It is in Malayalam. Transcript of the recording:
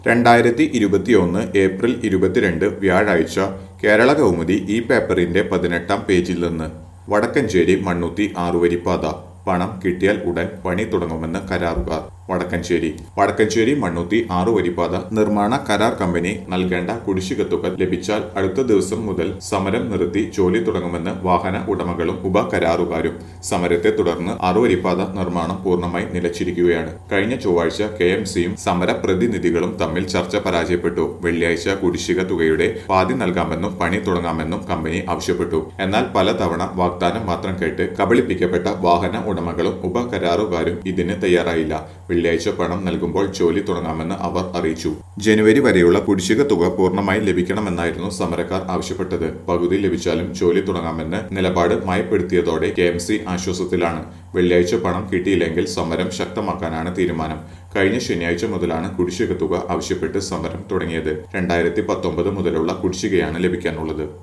രണ്ടായിരത്തി ഇരുപത്തിയൊന്ന് ഏപ്രിൽ ഇരുപത്തിരണ്ട് വ്യാഴാഴ്ച കേരള കൗമുദി ഈ പേപ്പറിന്റെ പതിനെട്ടാം പേജിൽ നിന്ന് വടക്കഞ്ചേരി മണ്ണുത്തി ആറുവരിപ്പാത പണം കിട്ടിയാൽ ഉടൻ പണി തുടങ്ങുമെന്ന് കരാറുകാർ വടക്കഞ്ചേരി വടക്കഞ്ചേരി മണ്ണുത്തി ആറുവരിപ്പാത നിർമ്മാണ കരാർ കമ്പനി നൽകേണ്ട കുടിശ്ശിക തുക ലഭിച്ചാൽ അടുത്ത ദിവസം മുതൽ സമരം നിർത്തി ജോലി തുടങ്ങുമെന്ന് വാഹന ഉടമകളും ഉപകരാറുകാരും സമരത്തെ തുടർന്ന് ആറുവരിപ്പാത നിർമ്മാണം പൂർണ്ണമായി നിലച്ചിരിക്കുകയാണ് കഴിഞ്ഞ ചൊവ്വാഴ്ച കെ എം സിയും സമര പ്രതിനിധികളും തമ്മിൽ ചർച്ച പരാജയപ്പെട്ടു വെള്ളിയാഴ്ച കുടിശ്ശിക തുകയുടെ പാതി നൽകാമെന്നും പണി തുടങ്ങാമെന്നും കമ്പനി ആവശ്യപ്പെട്ടു എന്നാൽ പലതവണ വാഗ്ദാനം മാത്രം കേട്ട് കബളിപ്പിക്കപ്പെട്ട വാഹന ഉടമകളും ഉപകരാറുകാരും ഇതിന് തയ്യാറായില്ല വെള്ളിയാഴ്ച പണം നൽകുമ്പോൾ ജോലി തുടങ്ങാമെന്ന് അവർ അറിയിച്ചു ജനുവരി വരെയുള്ള കുടിശ്ശിക തുക പൂർണ്ണമായി ലഭിക്കണമെന്നായിരുന്നു സമരക്കാർ ആവശ്യപ്പെട്ടത് പകുതി ലഭിച്ചാലും ജോലി തുടങ്ങാമെന്ന് നിലപാട് മയപ്പെടുത്തിയതോടെ കെ എം സി ആശ്വാസത്തിലാണ് വെള്ളിയാഴ്ച പണം കിട്ടിയില്ലെങ്കിൽ സമരം ശക്തമാക്കാനാണ് തീരുമാനം കഴിഞ്ഞ ശനിയാഴ്ച മുതലാണ് കുടിശ്ശിക തുക ആവശ്യപ്പെട്ട് സമരം തുടങ്ങിയത് രണ്ടായിരത്തി പത്തൊമ്പത് മുതലുള്ള കുടിശ്ശികയാണ് ലഭിക്കാനുള്ളത്